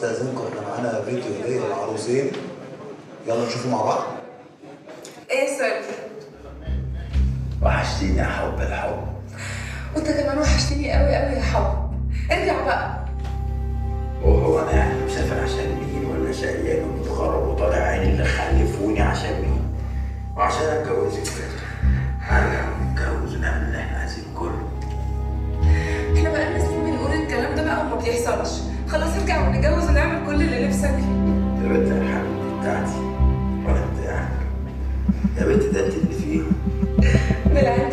استاذنكم احنا معانا فيديو هديه للعروسين يلا نشوفه مع بعض ايه يا سيد وحشتيني يا حب الحب وانت كمان وحشتني قوي قوي يا حب ارجع بقى وهو انا يعني مسافر عشان مين ولا شقيان ومتغرب وطالع عيني اللي خلفوني عشان مين وعشان اتجوزك هرجع ونتجوز ونعمل اللي احنا عايزين كله احنا بقى سنين بنقول الكلام ده بقى وما بيحصلش خلاص ارجع ونتجوز ونعمل كل اللي نفسك فيه يا بنت الحبيبه بتاعتي ولا بتاعك يا بنت ده انت اللي فيهم بالعين